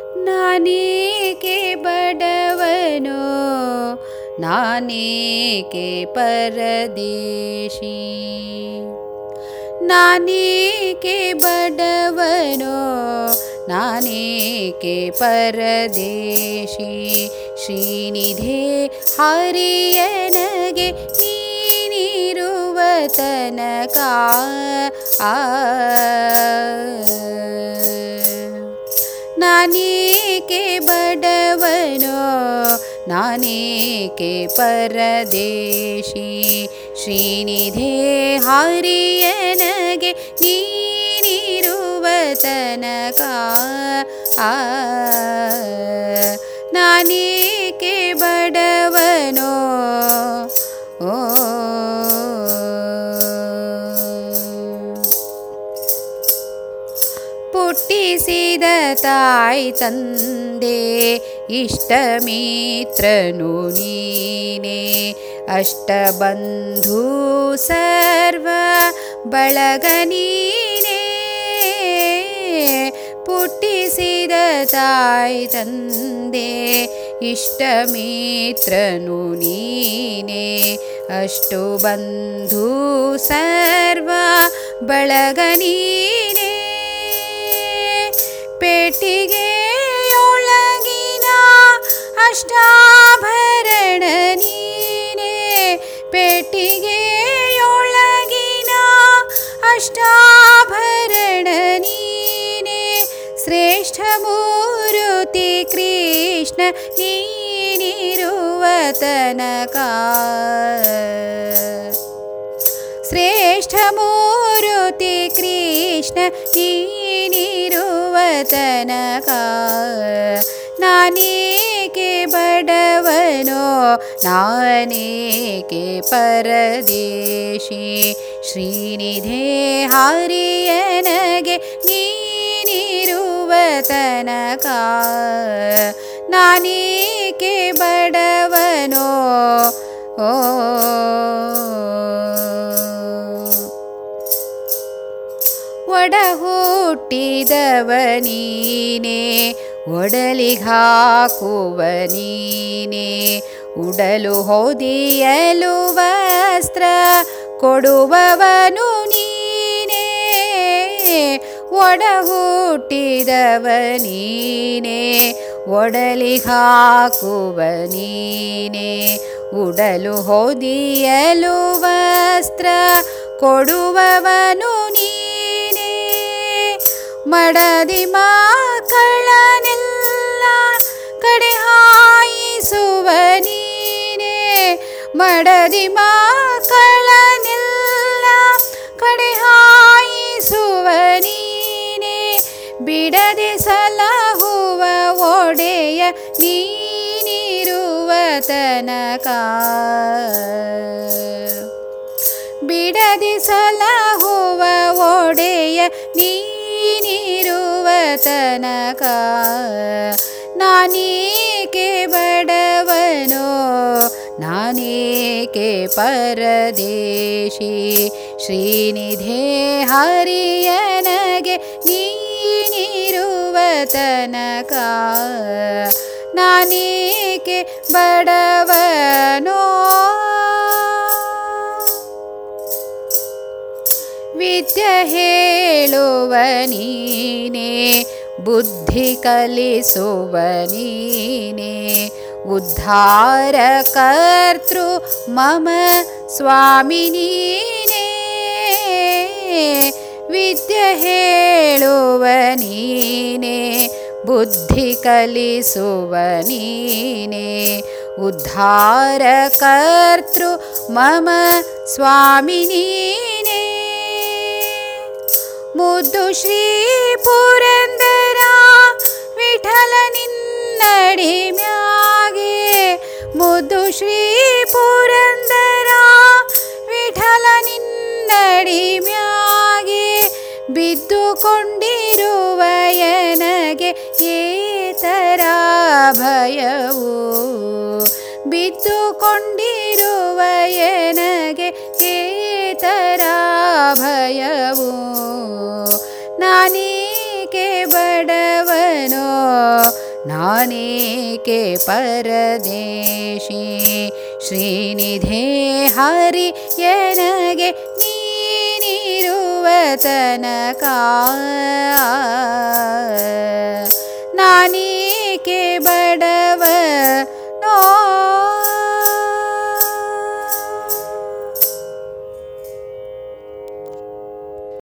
ನಾನೇಕೆ ಬಡವನೋ ನಾನೇಕೆ ಪರದೇಶಿ ನಾನೇಕೆ ಬಡವನೋ ನಾನೇಕೆ ಪರದೇಶಿ ಶ್ರೀನಿಧೆ ಹರಿಯನಗೆ ನೀನಿರುವ ತನಕ ಆ ನಾನೇಕೆ ಬಡವನೋ ನಾನೇಕೆ ಪರದೇಶಿ ಶ್ರೀನಿಧೆ ಹರಿಯನಗೆ ನೀನಿರುವ ತನಕ ಆ ನಾನೇಕೆ ಬಡವನೋ ಓ ಪುಟ್ಟಿಸಿದ ತಾಯಿ ತಂದೆ ಇಷ್ಟಮಿತ್ರನು ನೀನೆ ಅಷ್ಟಬಂಧು ಸರ್ವ ಬಳಗ ನೀನೇ ಪುಟ್ಟಿಸಿದ ತಾಯಿ ತಂದೆ ಇಷ್ಟಮಿತ್ರನು ನೀನೆ ಅಷ್ಟು ಬಂಧು ಸರ್ವ ಬಳಗ ನೀನೇ ಪೆಟ್ಟಿಗೆಯೊಳಗಿನ ಅಷ್ಟಾಭರಣ ನೀನೆ ಪೆಟ್ಟಿಗೆಯೊಳಗಿನ ಅಷ್ಟಾಭರಣ ನೀನೆ ಶ್ರೇಷ್ಠ ಮೂರುತಿ ಕೃಷ್ಣ ನೀನಿರುವ ತನಕ ಶ್ರೇಷ್ಠ ಮೂರುತಿ ಕೃಷ್ಣ ನೀನಿರುವ ತನಕ ನಾನೇಕೆ ಬಡವನೋ ನಾನೇಕೆ ಪರದೇಶಿ ಶ್ರೀನಿಧೆ ಹರಿಯನಗೆ ನೀನಿರುವ ತನಕ ನಾನೇಕೆ ಬಡವನೋ ಓ ಒಡ ಹುಟ್ಟಿದವ ನೀನೆ ಒಡಲಿಗಾಕುವ ನೀನೆ ಉಡಲು ಹೊದಿಯಲು ವಸ್ತ್ರ ಕೊಡುವವನು ನೀನೆ ಒಡ ಹುಟ್ಟಿದವ ನೀನೆ ಒಡಲಿಗಾಕುವ ನೀನೆ ಉಡಲು ಹೊದಿಯಲು ವಸ್ತ್ರ ಕೊಡುವವನು ನೀನೆ ಮಡದಿ ಮಕ್ಕಳನೆಲ್ಲ ಕಡೆ ಹಾಯಿಸುವ ನೀನೆ ಮಡದಿ ಮಕ್ಕಳನೆಲ್ಲ ಕಡೆ ಹಾಯಿಸುವ ನೀನೆ ಬಿಡದೆ ಸಲಹುವ ಒಡೆಯ ನೀನಿರುವ ತನಕ ಬಿಡದೆ ಸಲಹುವ ಒಡೆಯ ನೀನಿರುವ ತನಕ ನಾನೇಕೆ ಬಡವನೋ ನಾನೇಕೆ ಪರದೇಶಿ ಶ್ರೀನಿಧೆ ಹರಿಯನಗೆ ನೀನಿರುವ ತನಕ ನಾನೇಕೆ ಬಡವನೋ ವಿದ್ಯೆ ಹೇಳುವ ನೀನೆ ಬುದ್ಧಿ ಕಲಿಸುವ ನೀನೆ ಉದ್ಧಾರ ಕರ್ತೃ ಮಮ ಸ್ವಾಮಿ ನೀನೆ ವಿದ್ಯೆ ಹೇಳುವ ನೀನೆ ಬುದ್ಧಿ ಕಲಿಸುವ ನೀನೆ ಉದ್ಧಾರ ಕರ್ತೃ ಮಮ ಸ್ವಾಮಿ ನೀನೆ ಮುದ್ದು ಶ್ರೀ ಪುರಂದರ ವಿಠಲ ನಿನ್ನಡಿ ಮ್ಯಾಗೆ ಮುದ್ದು ಶ್ರೀ ಪುರಂದರ ವಿಠಲ ನಿನ್ನಡಿ ಮ್ಯಾಗೆ ಬಿದ್ದುಕೊಂಡಿರುವ ಎನಗೆ ಏತರ ಭಯವು ಬಿದ್ದುಕೊಂಡಿರುವ ಎನಗೆ ಏತರ ಭಯವು ನಾನೇಕೆ ಬಡವನೋ ನಾನೇಕೆ ಪರದೇಶಿ ಶ್ರೀನಿಧೇ ಹರಿ ಎನಗೆ ನೀನಿರುವ ತನಕ